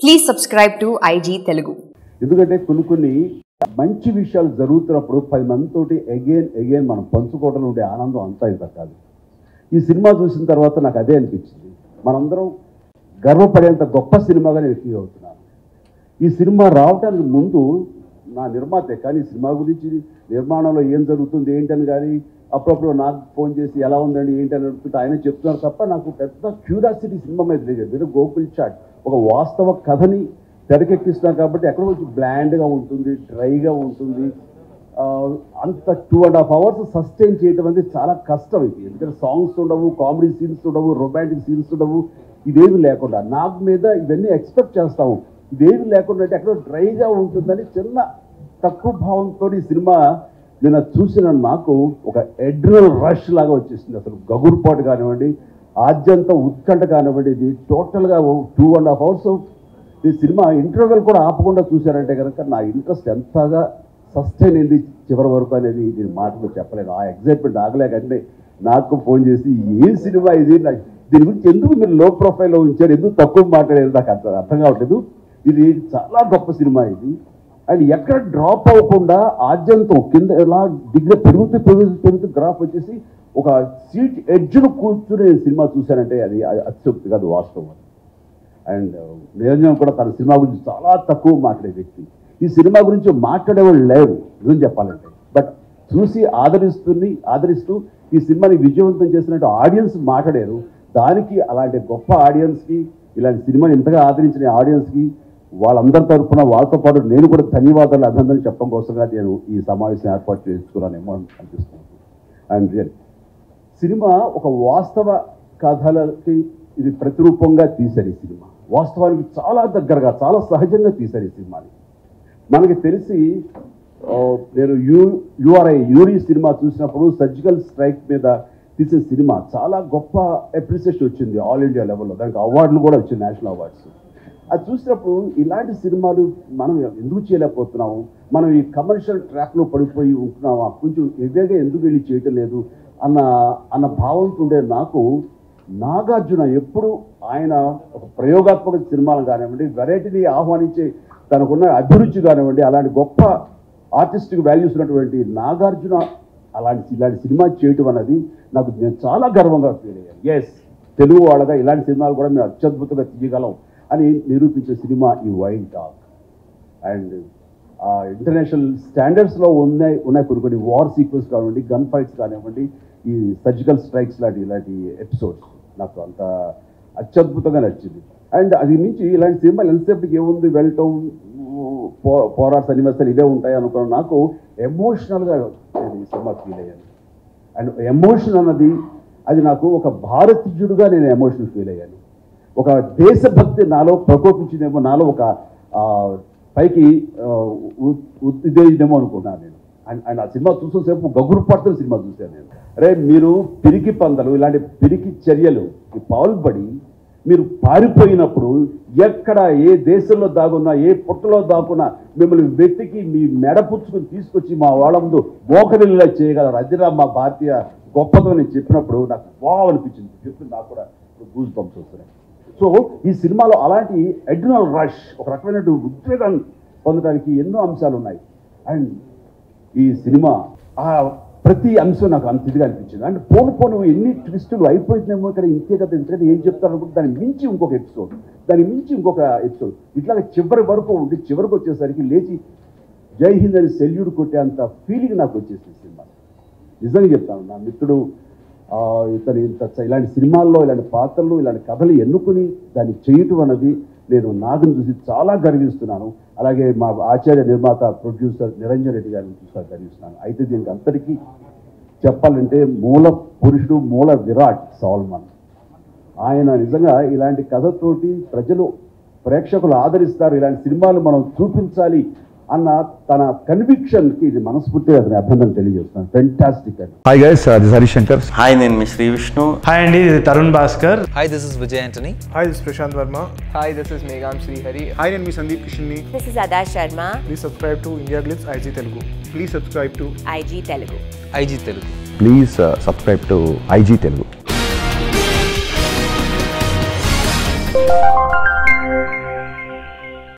Please subscribe to IG Telugu. ఎందుకంటే కొన్ని కొన్ని మంచి విషయాలు జరుగుతున్నప్పుడు పది మందితోటి అగైన్ అగైన్ మనం పంచుకోవడంలో ఉండే ఆనందం అంతా ఇంత కాదు ఈ సినిమా చూసిన తర్వాత నాకు అదే అనిపించింది మనందరం గర్వపడేంత గొప్ప సినిమాగా నేను ఫీల్ అవుతున్నాను ఈ సినిమా రావడానికి ముందు నా నిర్మాతే కానీ ఈ సినిమా గురించి నిర్మాణంలో ఏం జరుగుతుంది ఏంటని కానీ అప్పుడప్పుడు నాకు ఫోన్ చేసి ఎలా ఉందండి ఏంటని అడుగుతుంటే ఆయన చెప్తున్నారు తప్ప నాకు పెద్ద క్యూరియాసిటీ సినిమా మీద లేదు నేను గోకుల్ చాట్ ఒక వాస్తవ కథని తెరకెక్కిస్తున్నాను కాబట్టి ఎక్కడ కొంచెం బ్లాండ్గా ఉంటుంది డ్రైగా ఉంటుంది ఆ, అంత two and half hours sustain చేయడం అనేది చాలా కష్టం ఇది ఎందుకంటే సాంగ్స్ ఉండవు కామెడీ సీన్స్ ఉండవు రొమాంటిక్ సీన్స్ ఉండవు ఇవేమి లేకుండా నాకు మీద ఇవన్నీ ఎక్స్పెక్ట్ చేస్తాము ఇవేమి లేకుండా అంటే ఎక్కడో డ్రైగా ఉంటుందని చిన్న తక్కువ భావంతో ఈ సినిమా నేను అది చూసిన నాకు ఒక ఎడ్రల్ రష్ లాగా వచ్చేసింది అసలు గగురుపాటు కానివ్వండి ఆద్యంత ఉత్కంఠ కానివ్వండి ఇది టోటల్గా టూ అండ్ హాఫ్ అవర్స్ ఈ సినిమా ఇంటర్వెల్ కూడా ఆపకుండా చూశారంటే కనుక నా ఇంట్రెస్ట్ ఎంతగా సస్టైన్ అయింది చివరి వరకు అనేది నేను మాటలో చెప్పలేను ఆ ఎగ్జైట్మెంట్ ఆగలేకంటే నాకు ఫోన్ చేసి ఏ సినిమా ఇది నాకు దీని గురించి ఎందుకు మీరు లో ప్రొఫైల్లో ఉంచారు ఎందుకు తక్కువ మాట్లాడేది నాకు అర్థం అర్థం కావట్లేదు ఇది చాలా గొప్ప సినిమా ఇది అండ్ ఎక్కడ డ్రాప్ అవ్వకుండా ఆద్యంతం కింద ఎలా డిగ్రీ పెరుగుతూ పెరుగుతూ పెరుగుతూ గ్రాఫ్ వచ్చేసి ఒక సీట్ ఎడ్జ్ను కూర్చుని సినిమా చూశానంటే అది అత్యుక్తి కాదు వాస్తవం అది అండ్ నిరంజన్ కూడా తన సినిమా గురించి చాలా తక్కువ మాట్లాడే వ్యక్తి ఈ సినిమా గురించి మాట్లాడేవాళ్ళు లేరు నిజం చెప్పాలంటే బట్ చూసి ఆదరిస్తుంది ఆదరిస్తూ ఈ సినిమాని విజయవంతం చేసినట్టు ఆడియన్స్ మాట్లాడారు దానికి అలాంటి గొప్ప ఆడియన్స్కి ఇలాంటి సినిమాని ఇంతగా ఆదరించిన ఆడియన్స్కి వాళ్ళందరి తరఫున వాళ్ళతో పాటు నేను కూడా ధన్యవాదాలు అభినందనలు చెప్పడం కోసంగా నేను ఈ సమావేశం ఏర్పాటు చేసుకున్నానేమో అని అనిపిస్తుంది అండ్ రియల్ సినిమా ఒక వాస్తవ కథలకి ఇది ప్రతిరూపంగా తీశారు ఈ సినిమా వాస్తవానికి చాలా దగ్గరగా చాలా సహజంగా తీశారు ఈ సినిమాని మనకి తెలిసి ఆ, నేను యూ యూఆర్ఐ యూరి సినిమా చూసినప్పుడు సర్జికల్ స్ట్రైక్ మీద తీసే సినిమా చాలా గొప్ప అప్రిసియేషన్ వచ్చింది ఆల్ ఇండియా లెవెల్లో దానికి అవార్డులు కూడా వచ్చింది నేషనల్ అవార్డ్స్ అది చూసినప్పుడు ఇలాంటి సినిమాలు మనం ఎందుకు చేయలేకపోతున్నాము మనం ఈ కమర్షియల్ ట్రాక్లో పడిపోయి ఉంటున్నామా కొంచెం ఎవేగా ఎందుకు వెళ్ళి చేయటం లేదు అన్న అన్న భావంతో ఉండే నాకు నాగార్జున ఎప్పుడు ఆయన ఒక ప్రయోగాత్మక సినిమాలు కానివ్వండి వెరైటీని ఆహ్వానించే తనకున్న అభిరుచి కానివ్వండి అలాంటి గొప్ప ఆర్టిస్టిక్ వాల్యూస్ ఉన్నటువంటి నాగార్జున అలాంటి ఇలాంటి సినిమా చేయటం అనేది నాకు నేను చాలా గర్వంగా ఫీల్ అయ్యాను ఎస్ తెలుగు వాళ్ళగా ఇలాంటి సినిమాలు కూడా మేము అత్యద్భుతంగా తీయగలం అని నిరూపించే సినిమా ఈ వైల్డ్ టాక్ అండ్ ఇంటర్నేషనల్ స్టాండర్డ్స్లో ఉన్నాయి ఉన్నాయి కొన్ని కొన్ని వార్ సీక్వెన్స్ కానివ్వండి గన్ ఫైట్స్ కానివ్వండి ఈ సర్జికల్ స్ట్రైక్స్ లాంటి ఇలాంటి ఎపిసోడ్స్ నాకు అంత అత్యద్భుతంగా నచ్చింది అండ్ అది నుంచి ఇలాంటి సినిమాలు ఎంతసేపటికి ఏముంది వెళ్ళటం పో పోరాట సన్నివేశాలు ఇవే ఉంటాయి అనుకున్న నాకు ఎమోషనల్గా నేను ఈ సినిమా ఫీల్ అయ్యాను అండ్ ఎమోషన్ అన్నది అది నాకు ఒక భారతీయుడుగా నేను ఎమోషన్ ఫీల్ అయ్యాను ఒక దేశభక్తి నాలో ప్రకోపించిందేమో నాలో ఒక ఆ, పైకి ఆ, ఉ- ఉత్తేజమేమో అనుకున్నాను నేను అండ్ అండ్ ఆ సినిమా చూసేసేపు గగురు పడుతున్న సినిమా చూశాను నేను అరే మీరు పిరికి పందలు ఇలాంటి పిరికి చర్యలు పాల్పడి మీరు పారిపోయినప్పుడు ఎక్కడ ఏ దేశంలో దాగున్నా ఏ పుట్టలో దాక్కున్నా మిమ్మల్ని వెతికి మీ మెడ పుచ్చుకుని తీసుకొచ్చి మా వాళ్ళ ముందు మోకరిల్లా చేయగలరు అదిరా మా భారతీయ గొప్పతో నేను చెప్పినప్పుడు నాకు బాగా అనిపించింది చెప్తే నాకు కూడా గూజ్ బంప్స్ వస్తున్నాయి సో ఈ సినిమాలో అలాంటి అడ్రినల్ రష్ ఒక రకమైన ఉద్వేగాన్ని పొందడానికి ఎన్నో అంశాలు ఉన్నాయి అండ్ ఈ సినిమా ఆ ప్రతి అంశం నాకు అంత ఇదిగా అనిపించింది అండ్ పోను పోను ఎన్ని ట్విస్టులు అయిపోయిందేమో ఇక్కడ ఇంతే కదా ఇంతకంటే ఏం చెప్తారు అనుకుంటే దాన్ని మించి ఇంకొక ఎపిసోడ్ దాన్ని మించి ఇంకొక ఎపిసోడ్ ఇట్లాగే చివరి వరకు ఉండి చివరికి వచ్చేసరికి లేచి జై హింద్ అని సెల్యూట్ కొట్టేంత ఫీలింగ్ నాకు వచ్చేసింది సినిమా నిజంగా చెప్తాను నా మిత్రుడు ఆ, ఇతను ఇంత చ- ఇలాంటి సినిమాల్లో ఇలాంటి పాత్రలు ఇలాంటి కథలు ఎన్నుకుని దాన్ని చేయటం అన్నది నేను నాగను చూసి చాలా గర్విస్తున్నాను అలాగే మా ఆచార్య నిర్మాత ప్రొడ్యూసర్ నిరంజన్ రెడ్డి గారిని చూసి చాలా గర్విస్తున్నాను అయితే దీనికి అంతటికీ చెప్పాలంటే మూల పురుషుడు మూల విరాట్ సాల్మన్ ఆయన నిజంగా ఇలాంటి కథతోటి ప్రజలు ప్రేక్షకులు ఆదరిస్తారు ఇలాంటి సినిమాలు మనం చూపించాలి అన్న తన కన్విక్షన్కి ఇది మనస్ఫూర్తిగా అతని అభినందన తెలియజేస్తున్నాను ఫెంటాస్టిక్ అని hi guys this Harishankar hi నేను మీ శ్రీ విష్ణు హాయ్ అండి ఇది Tarun Bhaskar Hi, this is Vijay Antony. Hi, this is Prashant Verma. Hi, this is Megham Srihari. Hi, నేను మీ సందీప్ కిషన్ని This is Ada Sharma, please subscribe to India Glitz IG Telugu please subscribe to IG Telugu. IG Telugu. Please subscribe to IG Telugu